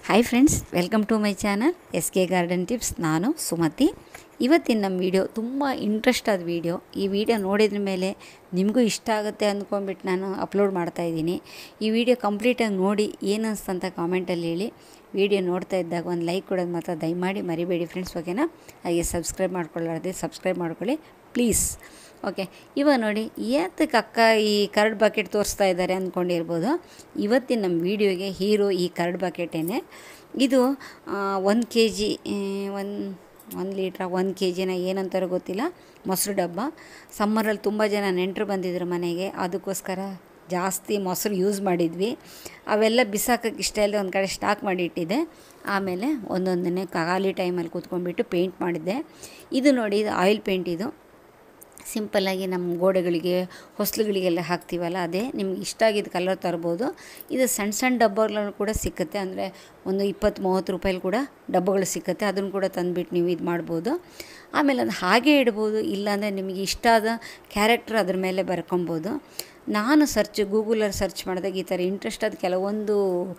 hi friends welcome to my channel S K garden tips ನಾನು ಸುಮತಿ ಇವತ್ತಿನ ನಮ್ಮ video ತುಂಬ ಇಂಟ್ರೆಸ್ಟ್ ಆದ ವಿಡಿಯೋ ಈ ವಿಡಿಯೋ ನೋಡಿದ್ರ ಮೇಲೆ ನಿಮಗೂ ಇಷ್ಟ ಆಗುತ್ತೆ ಅಂದ್ಕೊಂಡ್ಬಿಟ್ಟು ನಾನು ಅಪ್ಲೋಡ್ ಮಾಡ್ತಾಯಿದ್ದೀನಿ ಈ ವಿಡಿಯೋ ಕಂಪ್ಲೀಟಾಗಿ ನೋಡಿ ಏನು ಅನಿಸ್ತಂತ ಕಾಮೆಂಟಲ್ಲಿ ಹೇಳಿ ವಿಡಿಯೋ ನೋಡ್ತಾ ಇದ್ದಾಗ ಒಂದು ಲೈಕ್ ಕೊಡೋದು ಮಾತ್ರ ದಯಮಾಡಿ ಮರಿಬೇಡಿ ಫ್ರೆಂಡ್ಸ್ ಓಕೆನಾ ಹಾಗೆ ಸಬ್ಸ್ಕ್ರೈಬ್ ಮಾಡ್ಕೊಳ್ಳಾರ್ದೆ ಸಬ್ಸ್ಕ್ರೈಬ್ ಮಾಡ್ಕೊಳ್ಳಿ ಪ್ಲೀಸ್ ಓಕೆ ಇವಾಗ ನೋಡಿ ಏತಕ್ಕೆ ಅಕ್ಕ ಈ ಕರ್ಡ್ ಬಕೆಟ್ ತೋರಿಸ್ತಾ ಇದ್ದಾರೆ ಅಂದ್ಕೊಂಡಿರ್ಬೋದು ಇವತ್ತಿನ ನಮ್ಮ ವೀಡಿಯೋಗೆ ಹೀರೋ ಈ ಕರ್ಡ್ ಬಕೆಟೇನೆ ಇದು ಒಂದು ಕೆ ಜಿ ಒಂದು ಒಂದು ಲೀಟ್ರ ಒಂದು ಕೆ ಜಿನ ಏನಂತಾರೋ ಗೊತ್ತಿಲ್ಲ ಮೊಸರು ಡಬ್ಬ ಸಮ್ಮರಲ್ಲಿ ತುಂಬ ಜನ ನೆಂಟರು ಬಂದಿದ್ರು ಮನೆಗೆ ಅದಕ್ಕೋಸ್ಕರ ಜಾಸ್ತಿ ಮೊಸರು ಯೂಸ್ ಮಾಡಿದ್ವಿ ಅವೆಲ್ಲ ಬಿಸಾಕಕ್ಕೆ ಇಷ್ಟ ಇಲ್ಲದೆ ಒಂದು ಕಡೆ ಸ್ಟಾಕ್ ಮಾಡಿ ಇಟ್ಟಿದ್ದೆ ಆಮೇಲೆ ಒಂದೊಂದನ್ನೇ ಖಾಲಿ ಟೈಮಲ್ಲಿ ಕೂತ್ಕೊಂಡ್ಬಿಟ್ಟು ಪೇಂಟ್ ಮಾಡಿದ್ದೆ ಇದು ನೋಡಿ ಇದು ಆಯಿಲ್ ಪೇಂಟ್ ಇದು ಸಿಂಪಲ್ಲಾಗಿ ನಮ್ಮ ಗೋಡೆಗಳಿಗೆ ಹೊಸ್ಲುಗಳಿಗೆಲ್ಲ ಹಾಕ್ತೀವಲ್ಲ ಅದೇ ನಿಮ್ಗೆ ಇಷ್ಟ ಆಗಿದ್ದು ಕಲರ್ ತರ್ಬೋದು ಇದು ಸಣ್ಣ ಸಣ್ಣ ಡಬ್ಬಗಳು ಕೂಡ ಸಿಕ್ಕುತ್ತೆ ಅಂದರೆ ಒಂದು ಇಪ್ಪತ್ತು ಮೂವತ್ತು ರೂಪಾಯಿಲಿ ಕೂಡ ಡಬ್ಬಗಳು ಸಿಕ್ಕುತ್ತೆ ಅದನ್ನು ಕೂಡ ತಂದುಬಿಟ್ಟು ನೀವು ಇದು ಮಾಡ್ಬೋದು ಆಮೇಲೆ ಅದು ಹಾಗೆ ಇಡ್ಬೋದು ಇಲ್ಲಾಂದರೆ ನಿಮಗೆ ಇಷ್ಟ ಆದ ಕ್ಯಾರೆಕ್ಟರ್ ಅದ್ರ ಮೇಲೆ ಬರ್ಕೊಬೋದು ನಾನು ಸರ್ಚ್ ಗೂಗಲಲ್ಲಿ ಸರ್ಚ್ ಮಾಡಿದಾಗ ಈ ಥರ ಇಂಟ್ರೆಸ್ಟ್ ಆದ ಕೆಲವೊಂದು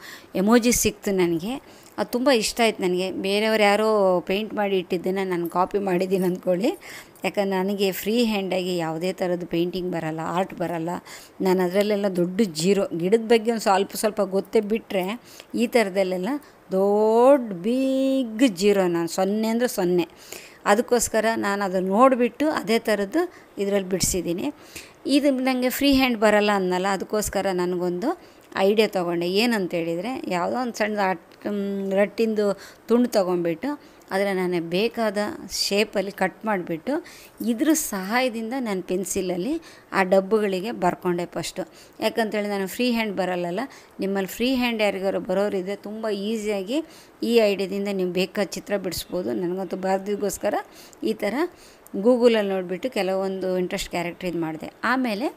ಎಮೋಜಿ ಸಿಕ್ತು ನನಗೆ ಅದು ತುಂಬ ಇಷ್ಟ ಆಯ್ತು ನನಗೆ ಬೇರೆಯವ್ರು ಯಾರೋ ಪೇಂಟ್ ಮಾಡಿ ಇಟ್ಟಿದ್ದನ್ನು ನಾನು ಕಾಪಿ ಮಾಡಿದ್ದೀನಿ ಅಂದ್ಕೊಳ್ಳಿ ಯಾಕಂದ್ರೆ ನನಗೆ ಫ್ರೀ ಹ್ಯಾಂಡಾಗಿ ಯಾವುದೇ ಥರದ್ದು ಪೇಂಟಿಂಗ್ ಬರಲ್ಲ ಆರ್ಟ್ ಬರಲ್ಲ ನಾನು ಅದರಲ್ಲೆಲ್ಲ ದೊಡ್ಡ ಜೀರೋ ಗಿಡದ ಬಗ್ಗೆ ಒಂದು ಸ್ವಲ್ಪ ಸ್ವಲ್ಪ ಗೊತ್ತೇ ಬಿಟ್ಟರೆ ಈ ಥರದಲ್ಲೆಲ್ಲ ದೊಡ್ಡ ಬಿಗ್ ಜೀರೋ ನಾನು ಸೊನ್ನೆ ಅಂದರೆ ಸೊನ್ನೆ ಅದಕ್ಕೋಸ್ಕರ ನಾನು ಅದನ್ನು ನೋಡಿಬಿಟ್ಟು ಅದೇ ಥರದ್ದು ಇದರಲ್ಲಿ ಬಿಡಿಸಿದ್ದೀನಿ ಇದು ನನಗೆ ಫ್ರೀ ಹ್ಯಾಂಡ್ ಬರಲ್ಲ ಅನ್ನಲ್ಲ ಅದಕ್ಕೋಸ್ಕರ ನನಗೊಂದು ಐಡಿಯಾ ತೊಗೊಂಡೆ ಏನಂತ ಹೇಳಿದರೆ ಯಾವುದೋ ಒಂದು ಸಣ್ಣ ರಟ್ಟಿಂದು ತುಂಡು ತೊಗೊಂಡ್ಬಿಟ್ಟು ಅದರ ನಾನು ಬೇಕಾದ ಶೇಪಲ್ಲಿ ಕಟ್ ಮಾಡಿಬಿಟ್ಟು ಇದ್ರ ಸಹಾಯದಿಂದ ನಾನು ಪೆನ್ಸಿಲಲ್ಲಿ ಆ ಡಬ್ಬುಗಳಿಗೆ ಬರ್ಕೊಂಡೆ ಫಸ್ಟು ಯಾಕಂತೇಳಿ ನಾನು ಫ್ರೀ ಹ್ಯಾಂಡ್ ಬರಲ್ಲಲ್ಲ ನಿಮ್ಮಲ್ಲಿ ಫ್ರೀ ಹ್ಯಾಂಡ್ ಯಾರಿಗಾರು ಬರೋರಿದೆ ತುಂಬ ಈಸಿಯಾಗಿ ಈ ಐಡಿಯಾದಿಂದ ನೀವು ಬೇಕಾದ ಚಿತ್ರ ಬಿಡಿಸ್ಬೋದು ನನಗಂತೂ ಬರ್ದಿಗೋಸ್ಕರ ಈ ಥರ ಗೂಗಲಲ್ಲಿ ನೋಡಿಬಿಟ್ಟು ಕೆಲವೊಂದು ಇಂಟ್ರೆಸ್ಟ್ ಕ್ಯಾರೆಕ್ಟರ್ ಇದು ಮಾಡಿದೆ ಆಮೇಲೆ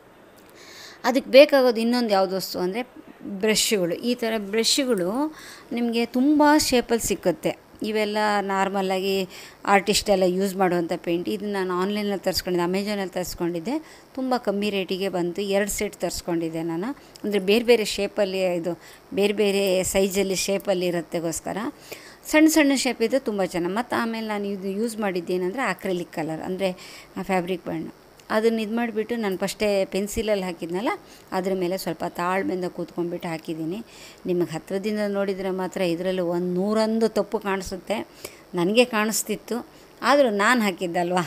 ಅದಕ್ಕೆ ಬೇಕಾಗೋದು ಇನ್ನೊಂದು ಯಾವುದು ವಸ್ತು ಅಂದರೆ ಬ್ರಷ್ಗಳು ಈ ಥರ ಬ್ರಷ್ಗಳು ನಿಮಗೆ ತುಂಬ ಶೇಪಲ್ಲಿ ಸಿಕ್ಕುತ್ತೆ ಇವೆಲ್ಲ ನಾರ್ಮಲಾಗಿ ಆರ್ಟಿಸ್ಟ್ ಎಲ್ಲ ಯೂಸ್ ಮಾಡುವಂಥ ಪೇಂಟ್ ಇದು ನಾನು ಆನ್ಲೈನಲ್ಲಿ ತರಿಸ್ಕೊಂಡಿದ್ದೆ ಅಮೆಝಾನಲ್ಲಿ ತರಿಸ್ಕೊಂಡಿದ್ದೆ ತುಂಬ ಕಮ್ಮಿ ರೇಟಿಗೆ ಬಂತು ಎರಡು ಸೆಟ್ ತರಿಸ್ಕೊಂಡಿದ್ದೆ ನಾನು ಅಂದರೆ ಬೇರೆ ಬೇರೆ ಶೇಪಲ್ಲಿ ಇದು ಬೇರೆ ಬೇರೆ ಸೈಜಲ್ಲಿ ಶೇಪಲ್ಲಿ ಇರತ್ತೆಗೋಸ್ಕರ ಸಣ್ಣ ಸಣ್ಣ ಶೇಪ್ ಇದೆ ತುಂಬ ಚೆನ್ನಾಗಿ ಮತ್ತು ಆಮೇಲೆ ನಾನು ಇದು ಯೂಸ್ ಮಾಡಿದ್ದೇನೆಂದರೆ ಆಕ್ರೆಲಿಕ್ ಕಲರ್ ಅಂದರೆ ಫ್ಯಾಬ್ರಿಕ್ ಬಣ್ಣ ಅದನ್ನು ಇದು ಮಾಡಿಬಿಟ್ಟು ನಾನು ಫಸ್ಟೇ ಪೆನ್ಸಿಲಲ್ಲಿ ಹಾಕಿದ್ನಲ್ಲ ಅದ್ರ ಮೇಲೆ ಸ್ವಲ್ಪ ತಾಳ್ಮೆಯಿಂದ ಕೂತ್ಕೊಂಡ್ಬಿಟ್ಟು ಹಾಕಿದ್ದೀನಿ ನಿಮಗೆ ಹತ್ತಿರದಿಂದ ನೋಡಿದರೆ ಮಾತ್ರ ಇದರಲ್ಲಿ ಒಂದು ನೂರೊಂದು ತಪ್ಪು ಕಾಣಿಸುತ್ತೆ ನನಗೆ ಕಾಣಿಸ್ತಿತ್ತು ಆದರೂ ನಾನು ಹಾಕಿದ್ದಲ್ವಾ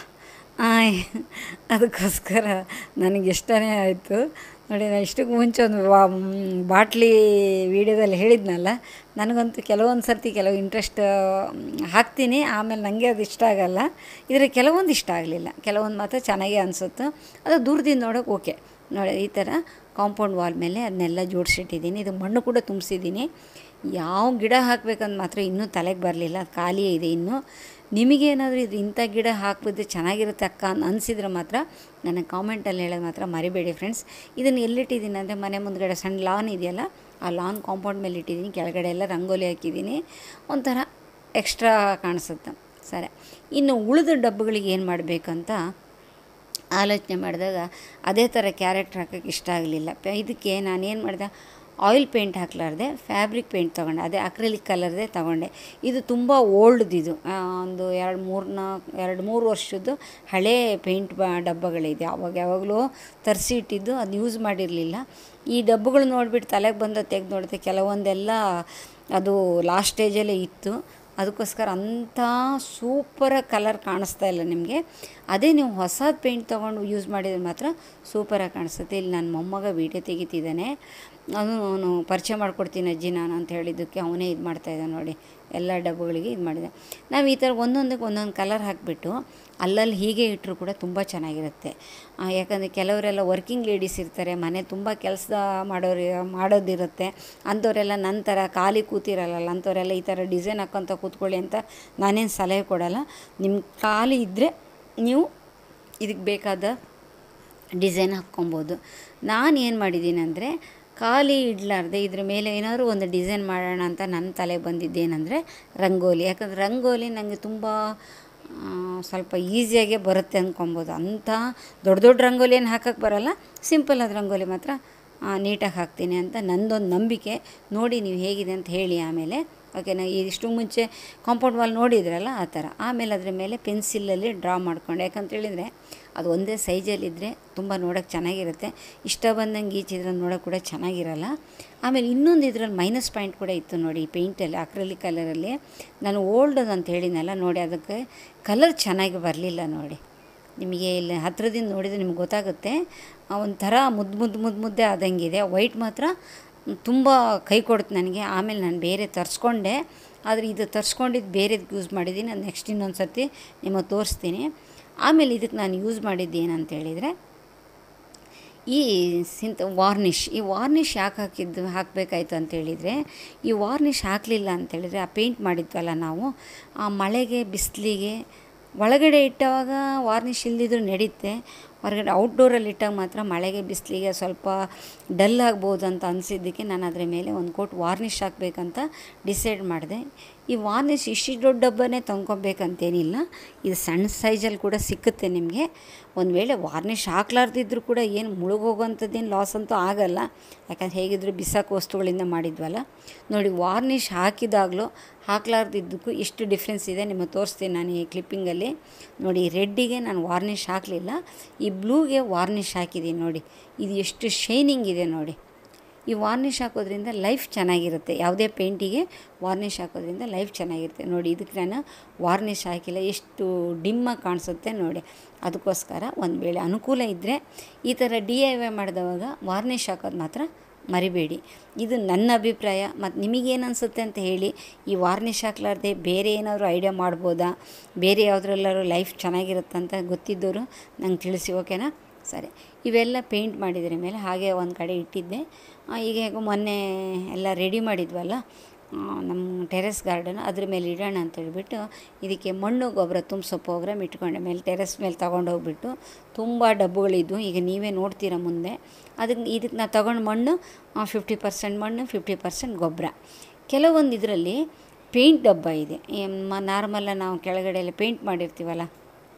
ಅದಕ್ಕೋಸ್ಕರ ನನಗೆ ಇಷ್ಟನೇ ಆಯಿತು ನೋಡಿ ನಾನು ಇಷ್ಟಕ್ಕೆ ಮುಂಚೆ ಒಂದು ಬಾಟ್ಲಿ ವೀಡಿಯೋದಲ್ಲಿ ಹೇಳಿದ್ನಲ್ಲ ನನಗಂತೂ ಕೆಲವೊಂದು ಸರ್ತಿ ಕೆಲವು ಇಂಟ್ರೆಸ್ಟ್ ಹಾಕ್ತೀನಿ ಆಮೇಲೆ ನನಗೆ ಅದು ಇಷ್ಟ ಆಗಲ್ಲ ಇದರ ಕೆಲವೊಂದು ಇಷ್ಟ ಆಗಲಿಲ್ಲ ಕೆಲವೊಂದು ಮಾತ್ರ ಚೆನ್ನಾಗೇ ಅನಿಸುತ್ತೆ ಅದು ದೂರದಿಂದ ನೋಡೋಕೆ ಓಕೆ ನೋಡಿ ಈ ಥರ ಕಾಂಪೌಂಡ್ ವಾಲ್ ಮೇಲೆ ಅದನ್ನೆಲ್ಲ ಜೋಡಿಸಿಟ್ಟಿದ್ದೀನಿ ಇದು ಮಣ್ಣು ಕೂಡ ತುಂಬಿಸಿದ್ದೀನಿ ಯಾವ ಗಿಡ ಹಾಕಬೇಕಂತ ಮಾತ್ರ ಇನ್ನೂ ತಲೆಗೆ ಬರಲಿಲ್ಲ ಖಾಲಿ ಇದೆ ಇನ್ನೂ ನಿಮಗೇನಾದರೂ ಇದು ಇಂಥ ಗಿಡ ಹಾಕ್ಬಿದ್ರೆ ಚೆನ್ನಾಗಿರುತ್ತೆ ಅಕ್ಕ ಅನಿಸಿದ್ರೆ ಮಾತ್ರ ನನಗೆ ಕಾಮೆಂಟಲ್ಲಿ ಹೇಳೋದು ಮಾತ್ರ ಮರಿಬೇಡಿ ಫ್ರೆಂಡ್ಸ್ ಇದನ್ನು ಎಲ್ಲಿಟ್ಟಿದ್ದೀನಿ ಅಂದರೆ ಮನೆ ಮುಂದ್ಗಡೆ ಸಣ್ಣ ಲಾನ್ ಇದೆಯಲ್ಲ ಆ ಲಾನ್ ಕಾಂಪೌಂಡ್ ಮೇಲೆ ಇಟ್ಟಿದ್ದೀನಿ ಕೆಳಗಡೆ ಎಲ್ಲ ರಂಗೋಲಿ ಹಾಕಿದ್ದೀನಿ ಒಂಥರ ಎಕ್ಸ್ಟ್ರಾ ಕಾಣಿಸುತ್ತೆ ಸರಿ ಇನ್ನು ಉಳಿದ ಡಬ್ಬಗಳಿಗೆ ಏನು ಮಾಡಬೇಕಂತ ಆಲೋಚನೆ ಮಾಡಿದಾಗ ಅದೇ ಥರ ಕ್ಯಾರೆಕ್ಟರ್ ಹಾಕೋಕ್ಕೆ ಇಷ್ಟ ಆಗಲಿಲ್ಲ ಇದಕ್ಕೆ ನಾನೇನು ಮಾಡಿದೆ ಆಯಿಲ್ ಪೇಂಟ್ ಹಾಕ್ಲಾರ್ದೆ ಫ್ಯಾಬ್ರಿಕ್ ಪೇಂಟ್ ತೊಗೊಂಡೆ ಅದೇ ಅಕ್ರಿಲಿಕ್ ಕಲರ್ದೇ ತೊಗೊಂಡೆ ಇದು ತುಂಬ ಓಲ್ಡ್ದಿದು ಒಂದು ಎರಡು ಮೂರು ನಾಲ್ಕು ಎರಡು ಮೂರು ವರ್ಷದ್ದು ಹಳೇ ಪೇಂಟ್ ಬ ಡಬ್ಬಗಳಿದೆ ಅವಾಗ ಯಾವಾಗಲೂ ತರಿಸಿ ಇಟ್ಟಿದ್ದು ಅದು ಯೂಸ್ ಮಾಡಿರಲಿಲ್ಲ ಈ ಡಬ್ಬಗಳು ನೋಡಿಬಿಟ್ಟು ತಲೆಗೆ ಬಂದ ತೆಗೆದು ನೋಡಿದೆ ಕೆಲವೊಂದೆಲ್ಲ ಅದು ಲಾಸ್ಟ್ ಸ್ಟೇಜಲ್ಲೇ ಇತ್ತು ಅದಕ್ಕೋಸ್ಕರ ಅಂಥ ಸೂಪರಾಗಿ ಕಲರ್ ಕಾಣಿಸ್ತಾ ಇಲ್ಲ ನಿಮಗೆ ಅದೇ ನೀವು ಹೊಸದು ಪೇಂಟ್ ತೊಗೊಂಡು ಯೂಸ್ ಮಾಡಿದ್ರೆ ಮಾತ್ರ ಸೂಪರಾಗಿ ಕಾಣಿಸುತ್ತೆ ಇಲ್ಲಿ ನನ್ನ ಮೊಮ್ಮಗ ವೀಡಿಯೋ ತೆಗಿತಿದ್ದಾನೆ ಅವನು ಅವನು ಪರಿಚಯ ಮಾಡ್ಕೊಡ್ತೀನಿ ಅಜ್ಜಿ ನಾನು ಅಂತ ಹೇಳಿದ್ದಕ್ಕೆ ಅವನೇ ಇದು ಮಾಡ್ತಾಯಿದ್ದ ನೋಡಿ ಎಲ್ಲ ಡಬ್ಬಗಳಿಗೆ ಇದು ಮಾಡಿದೆ ನಾವು ಈ ಥರ ಒಂದೊಂದಕ್ಕೆ ಒಂದೊಂದು ಕಲರ್ ಹಾಕಿಬಿಟ್ಟು ಅಲ್ಲಲ್ಲಿ ಹೀಗೆ ಇಟ್ಟರು ಕೂಡ ತುಂಬ ಚೆನ್ನಾಗಿರುತ್ತೆ ಯಾಕಂದರೆ ಕೆಲವರೆಲ್ಲ ವರ್ಕಿಂಗ್ ಲೇಡೀಸ್ ಇರ್ತಾರೆ ಮನೆ ತುಂಬ ಕೆಲಸ ಮಾಡೋರು ಮಾಡೋದಿರುತ್ತೆ ಅಂಥವರೆಲ್ಲ ನಂತರ ಖಾಲಿ ಕೂತಿರಲ್ಲ ಅಂಥವರೆಲ್ಲ ಈ ಥರ ಡಿಸೈನ್ ಹಾಕ್ಕೊತ ಕೂತ್ಕೊಳ್ಳಿ ಅಂತ ನಾನೇನು ಸಲಹೆ ಕೊಡಲ್ಲ ನಿಮ್ಮ ಖಾಲಿ ಇದ್ದರೆ ನೀವು ಇದಕ್ಕೆ ಬೇಕಾದ ಡಿಸೈನ್ ಹಾಕ್ಕೊಬೋದು ನಾನು ಏನು ಮಾಡಿದ್ದೀನಿ ಅಂದರೆ ಖಾಲಿ ಇಡಲಾರ್ದೆ ಇದ್ರ ಮೇಲೆ ಏನಾದರೂ ಒಂದು ಡಿಸೈನ್ ಮಾಡೋಣ ಅಂತ ನನ್ನ ತಲೆಗೆ ಬಂದಿದ್ದೇನೆಂದರೆ ರಂಗೋಲಿ ಯಾಕಂದರೆ ರಂಗೋಲಿ ನನಗೆ ತುಂಬ ಸ್ವಲ್ಪ ಈಸಿಯಾಗೇ ಬರುತ್ತೆ ಅಂದ್ಕೊಬೋದು ಅಂಥ ದೊಡ್ಡ ದೊಡ್ಡ ರಂಗೋಲಿ ಏನು ಹಾಕೋಕ್ಕೆ ಬರೋಲ್ಲ ಸಿಂಪಲ್ ಆದ ರಂಗೋಲಿ ಮಾತ್ರ ನೀಟಾಗಿ ಹಾಕ್ತೀನಿ ಅಂತ ನಂದೊಂದು ನಂಬಿಕೆ ನೋಡಿ ನೀವು ಹೇಗಿದೆ ಅಂತ ಹೇಳಿ ಆಮೇಲೆ ಓಕೆನಾ ಇಷ್ಟು ಮುಂಚೆ ಕಾಂಪೌಂಡ್ ವಾಲ್ ನೋಡಿದ್ರಲ್ಲ ಆ ಥರ ಆಮೇಲೆ ಅದ್ರ ಮೇಲೆ ಪೆನ್ಸಿಲಲ್ಲಿ ಡ್ರಾ ಮಾಡ್ಕೊಂಡು ಯಾಕಂತ ಹೇಳಿದರೆ ಅದು ಒಂದೇ ಸೈಜಲ್ಲಿದ್ದರೆ ತುಂಬ ನೋಡೋಕ್ಕೆ ಚೆನ್ನಾಗಿರುತ್ತೆ ಇಷ್ಟ ಬಂದಂಗೆ ಈಚಿದ್ರೆ ನೋಡೋಕೆ ಕೂಡ ಚೆನ್ನಾಗಿರಲ್ಲ ಆಮೇಲೆ ಇನ್ನೊಂದು ಇದರಲ್ಲಿ ಮೈನಸ್ ಪಾಯಿಂಟ್ ಕೂಡ ಇತ್ತು ನೋಡಿ ಈ ಪೇಂಟಲ್ಲಿ ಅಕ್ರಲಿಕ್ ಕಲರಲ್ಲಿ ನಾನು ಓಲ್ಡ್ ಅಂತ ಹೇಳಿದ್ನಲ್ಲ ನೋಡಿ ಅದಕ್ಕೆ ಕಲರ್ ಚೆನ್ನಾಗಿ ಬರಲಿಲ್ಲ ನೋಡಿ ನಿಮಗೆ ಇಲ್ಲಿ ಹತ್ರದಿಂದ ನೋಡಿದರೆ ನಿಮ್ಗೆ ಗೊತ್ತಾಗುತ್ತೆ ಆ ಒಂಥರ ಮುದ್ದು ಮುದ್ದು ಮುದ್ದು ಮುದ್ದೆ ಆದಂಗಿದೆ ವೈಟ್ ಮಾತ್ರ ತುಂಬ ಕೈ ಕೊಡುತ್ತೆ ನನಗೆ ಆಮೇಲೆ ನಾನು ಬೇರೆ ತರಿಸ್ಕೊಂಡೆ ಆದರೆ ಇದು ತರಿಸ್ಕೊಂಡಿದ್ದು ಬೇರೆದು ಯೂಸ್ ಮಾಡಿದ್ದೀನಿ ಅದು ನೆಕ್ಸ್ಟ್ ಇನ್ನೊಂದು ಸರ್ತಿ ನಿಮಗೆ ತೋರಿಸ್ತೀನಿ ಆಮೇಲೆ ಇದಕ್ಕೆ ನಾನು ಯೂಸ್ ಮಾಡಿದ್ದು ಏನಂತ ಹೇಳಿದರೆ ಈ ಸಿಂತ್ ವಾರ್ನಿಷ್ ಈ ವಾರ್ನಿಷ್ ಯಾಕೆ ಹಾಕಿದ್ದು ಹಾಕಬೇಕಾಯ್ತು ಅಂತ ಹೇಳಿದರೆ ಈ ವಾರ್ನಿಷ್ ಹಾಕಲಿಲ್ಲ ಅಂತೇಳಿದರೆ ಆ ಪೇಂಟ್ ಮಾಡಿದ್ವಲ್ಲ ನಾವು ಆ ಮಳೆಗೆ ಬಿಸಿಲಿಗೆ ಒಳಗಡೆ ಇಟ್ಟಾಗ ವಾರ್ನಿಷ್ ಇಲ್ಲದಿದ್ರೂ ನಡೀತೆ ಹೊರಗಡೆ ಔಟ್ಡೋರಲ್ಲಿ ಇಟ್ಟಾಗ ಮಾತ್ರ ಮಳೆಗೆ ಬಿಸಿಲಿಗೆ ಸ್ವಲ್ಪ ಡಲ್ ಆಗ್ಬೋದು ಅಂತ ಅನಿಸಿದ್ದಕ್ಕೆ ನಾನು ಅದರ ಮೇಲೆ ಒಂದು ಕೋಟ್ ವಾರ್ನಿಷ್ ಹಾಕಬೇಕಂತ ಡಿಸೈಡ್ ಮಾಡಿದೆ ಈ ವಾರ್ನಿಷ್ ಇಷ್ಟು ದೊಡ್ಡ ಡಬ್ಬನೇ ತಂದ್ಕೊಬೇಕಂತೇನಿಲ್ಲ ಇದು ಸಣ್ಣ ಸೈಜಲ್ಲಿ ಕೂಡ ಸಿಕ್ಕುತ್ತೆ ನಿಮಗೆ ಒಂದು ವೇಳೆ ವಾರ್ನಿಷ್ ಹಾಕ್ಲಾರ್ದಿದ್ರೂ ಕೂಡ ಏನು ಮುಳುಗೋಗೋಂಥದ್ದೇನು ಲಾಸ್ ಅಂತೂ ಆಗಲ್ಲ ಯಾಕಂದ್ರೆ ಹೇಗಿದ್ದರೂ ಬಿಸಾಕು ವಸ್ತುಗಳಿಂದ ಮಾಡಿದ್ವಲ್ಲ ನೋಡಿ ವಾರ್ನಿಷ್ ಹಾಕಿದಾಗಲೂ ಹಾಕ್ಲಾರ್ದಿದ್ದಕ್ಕೂ ಎಷ್ಟು ಡಿಫ್ರೆನ್ಸ್ ಇದೆ ನಿಮಗೆ ತೋರಿಸ್ತೀನಿ ನಾನು ಈ ಕ್ಲಿಪ್ಪಿಂಗಲ್ಲಿ ನೋಡಿ ರೆಡ್ಡಿಗೆ ನಾನು ವಾರ್ನಿಷ್ ಹಾಕಲಿಲ್ಲ ಈ ಬ್ಲೂಗೆ ವಾರ್ನಿಷ್ ಹಾಕಿದ್ದೀನಿ ನೋಡಿ ಇದು ಎಷ್ಟು ಶೈನಿಂಗ್ ಇದೆ ನೋಡಿ ಈ ವಾರ್ನಿಷ್ ಹಾಕೋದ್ರಿಂದ ಲೈಫ್ ಚೆನ್ನಾಗಿರುತ್ತೆ ಯಾವುದೇ ಪೇಂಟಿಗೆ ವಾರ್ನಿಷ್ ಹಾಕೋದ್ರಿಂದ ಲೈಫ್ ಚೆನ್ನಾಗಿರುತ್ತೆ ನೋಡಿ ಇದಕ್ಕೆ ನಾನು ವಾರ್ನಿಷ್ ಹಾಕಿಲ್ಲ ಎಷ್ಟು ಡಿಮ್ಮಾಗಿ ಕಾಣಿಸುತ್ತೆ ನೋಡಿ ಅದಕ್ಕೋಸ್ಕರ ಒಂದು ವೇಳೆ ಅನುಕೂಲ ಇದ್ದರೆ ಈ ಥರ ಡಿ ಐ ವೈ ಮಾಡಿದವಾಗ ವಾರ್ನಿಷ್ ಹಾಕೋದು ಮಾತ್ರ ಮರಿಬೇಡಿ ಇದು ನನ್ನ ಅಭಿಪ್ರಾಯ ಮತ್ತು ನಿಮಗೇನು ಅನಿಸುತ್ತೆ ಅಂತ ಹೇಳಿ ಈ ವಾರ್ನಿಷ್ ಹಾಕ್ಲಾರ್ದೆ ಬೇರೆ ಏನಾದರೂ ಐಡಿಯಾ ಮಾಡ್ಬೋದಾ ಬೇರೆ ಯಾವುದ್ರಲ್ಲಾದ್ರು ಲೈಫ್ ಚೆನ್ನಾಗಿರುತ್ತಂತ ಗೊತ್ತಿದ್ದವರು ನಂಗೆ ತಿಳಿಸಿ ಓಕೆನಾ ಸರಿ ಇವೆಲ್ಲ ಪೇಂಟ್ ಮಾಡಿದ್ರ ಮೇಲೆ ಹಾಗೆ ಒಂದು ಕಡೆ ಇಟ್ಟಿದ್ದೆ ಈಗ ಹೇಗೋ ಮೊನ್ನೆ ಎಲ್ಲ ರೆಡಿ ಮಾಡಿದ್ವಲ್ಲ ನಮ್ಮ ಟೆರೆಸ್ ಗಾರ್ಡನ್ ಅದ್ರ ಮೇಲೆ ಇಡೋಣ ಅಂತೇಳ್ಬಿಟ್ಟು ಇದಕ್ಕೆ ಮಣ್ಣು ಗೊಬ್ಬರ ತುಂಬಿಸೋ ಪ್ರೋಗ್ರಾಮ್ ಇಟ್ಕೊಂಡೆ ಮೇಲೆ ಟೆರೆಸ್ ಮೇಲೆ ತೊಗೊಂಡೋಗ್ಬಿಟ್ಟು ತುಂಬ ಡಬ್ಬುಗಳಿದ್ವು ಈಗ ನೀವೇ ನೋಡ್ತೀರ ಮುಂದೆ ಅದಕ್ಕೆ ಇದಕ್ಕೆ ನಾ ತೊಗೊಂಡು ಮಣ್ಣು ಫಿಫ್ಟಿ ಪರ್ಸೆಂಟ್ ಮಣ್ಣು ಫಿಫ್ಟಿ ಪರ್ಸೆಂಟ್ ಗೊಬ್ಬರ ಕೆಲವೊಂದು ಇದರಲ್ಲಿ ಪೇಂಟ್ ಡಬ್ಬ ಇದೆ ನಾರ್ಮಲ್ಲ ನಾವು ಕೆಳಗಡೆ ಎಲ್ಲ ಪೇಂಟ್ ಮಾಡಿರ್ತೀವಲ್ಲ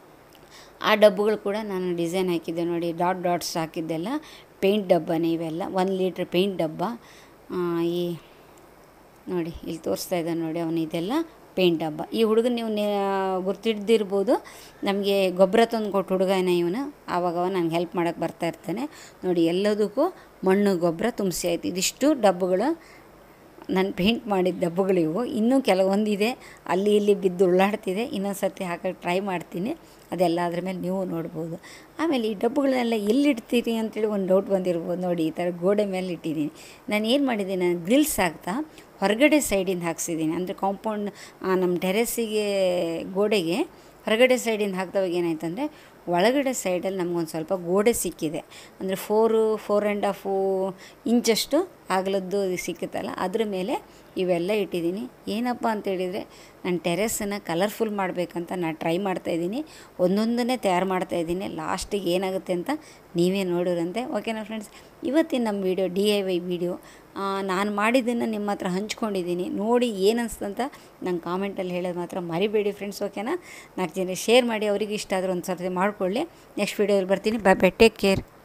ಆ ಡಬ್ಬಗಳು ಕೂಡ ನಾನು ಡಿಸೈನ್ ಹಾಕಿದ್ದೆ ನೋಡಿ ಡಾಟ್ ಡಾಟ್ಸ್ ಹಾಕಿದ್ದೆಲ್ಲ ಪೇಂಟ್ ಡಬ್ಬನೇ ಇವೆಲ್ಲ ಒಂದು ಲೀಟ್ರ್ ಪೇಂಟ್ ಡಬ್ಬ ಈ ನೋಡಿ ಇಲ್ಲಿ ತೋರಿಸ್ತಾ ಇದ್ದಾನೆ ನೋಡಿ ಅವನು ಇದೆಲ್ಲ ಪೇಂಟ್ ಡಬ್ಬ ಈ ಹುಡುಗನ ನೀವು ಗುರ್ತಿಡ್ದಿರ್ಬೋದು ನಮಗೆ ಗೊಬ್ಬರ ತಂದು ಕೊಟ್ಟು ಹುಡುಗನ ಇವನು ಆವಾಗ ನನಗೆ ಹೆಲ್ಪ್ ಮಾಡೋಕ್ಕೆ ಬರ್ತಾ ಇರ್ತಾನೆ ನೋಡಿ ಎಲ್ಲದಕ್ಕೂ ಮಣ್ಣು ಗೊಬ್ಬರ ತುಂಬಿಸಿ ಆಯ್ತು ಇದಿಷ್ಟು ಡಬ್ಬಗಳು ನಾನು ಪೇಂಟ್ ಮಾಡಿದ ಡಬ್ಬಗಳಿವು ಇನ್ನೂ ಕೆಲವೊಂದಿದೆ ಅಲ್ಲಿ ಇಲ್ಲಿ ಬಿದ್ದು ಉಳ್ಳಾಡ್ತಿದೆ ಇನ್ನೊಂದು ಸರ್ತಿ ಹಾಕೋಕ್ಕೆ ಟ್ರೈ ಮಾಡ್ತೀನಿ ಅದೆಲ್ಲ ಅದ್ರ ಮೇಲೆ ನೀವು ನೋಡ್ಬೋದು ಆಮೇಲೆ ಈ ಡಬ್ಬಗಳನ್ನೆಲ್ಲ ಎಲ್ಲಿಡ್ತೀರಿ ಅಂತೇಳಿ ಒಂದು ಡೌಟ್ ಬಂದಿರ್ಬೋದು ನೋಡಿ ಈ ಥರ ಗೋಡೆ ಮೇಲೆ ಇಟ್ಟಿದ್ದೀನಿ ನಾನು ಏನು ಮಾಡಿದ್ದೀನಿ ನಾನು ಗ್ರಿಲ್ಸ್ ಹಾಕ್ತಾ ಹೊರಗಡೆ ಸೈಡಿಂದ ಹಾಕ್ಸಿದ್ದೀನಿ ಅಂದರೆ ಕಾಂಪೌಂಡ್ ನಮ್ಮ ಟೆರೆಸ್ಸಿಗೆ ಗೋಡೆಗೆ ಹೊರಗಡೆ ಸೈಡಿಂದ ಹಾಕ್ದವಾಗ ಏನಾಯ್ತಂದರೆ ಒಳಗಡೆ ಸೈಡಲ್ಲಿ ನಮಗೊಂದು ಸ್ವಲ್ಪ ಗೋಡೆ ಸಿಕ್ಕಿದೆ ಅಂದರೆ ಫೋರು ಫೋರ್ ಆ್ಯಂಡ್ ಹಾಫು ಇಂಚಷ್ಟು ಅಗಲದ್ದು ಸಿಕ್ಕುತ್ತಲ್ಲ ಅದ್ರ ಮೇಲೆ ಇವೆಲ್ಲ ಇಟ್ಟಿದ್ದೀನಿ ಏನಪ್ಪ ಅಂತೇಳಿದರೆ ನಾನು ಟೆರೆಸನ್ನು ಕಲರ್ಫುಲ್ ಮಾಡಬೇಕಂತ ನಾನು ಟ್ರೈ ಮಾಡ್ತಾಯಿದ್ದೀನಿ ಒಂದೊಂದನ್ನೇ ತಯಾರು ಮಾಡ್ತಾಯಿದ್ದೀನಿ ಲಾಸ್ಟಿಗೆ ಏನಾಗುತ್ತೆ ಅಂತ ನೀವೇ ನೋಡಿರಂತೆ ಓಕೆನಾ ಫ್ರೆಂಡ್ಸ್ ಇವತ್ತಿನ ನಮ್ಮ video D I Y video ನಾನು ಮಾಡಿದ್ದನ್ನು ನಿಮ್ಮ ಹತ್ರ ಹಂಚ್ಕೊಂಡಿದ್ದೀನಿ ನೋಡಿ ಏನು ಅನಿಸ್ತಂತ ನಂಗೆ ಕಾಮೆಂಟಲ್ಲಿ ಹೇಳೋದು ಮಾತ್ರ ಮರಿಬೇಡಿ ಫ್ರೆಂಡ್ಸ್ ಓಕೆನಾ ನಾಲ್ಕು ಜನ ಶೇರ್ ಮಾಡಿ ಅವ್ರಿಗೆ ಇಷ್ಟ ಆದರೂ ಒಂದು ಸರ್ತಿ ಮಾಡಿಕೊಳ್ಳಿ ನೆಕ್ಸ್ಟ್ ವೀಡಿಯೋದಲ್ಲಿ ಬರ್ತೀನಿ ಬೈ ಬೈ ಟೇಕ್ ಕೇರ್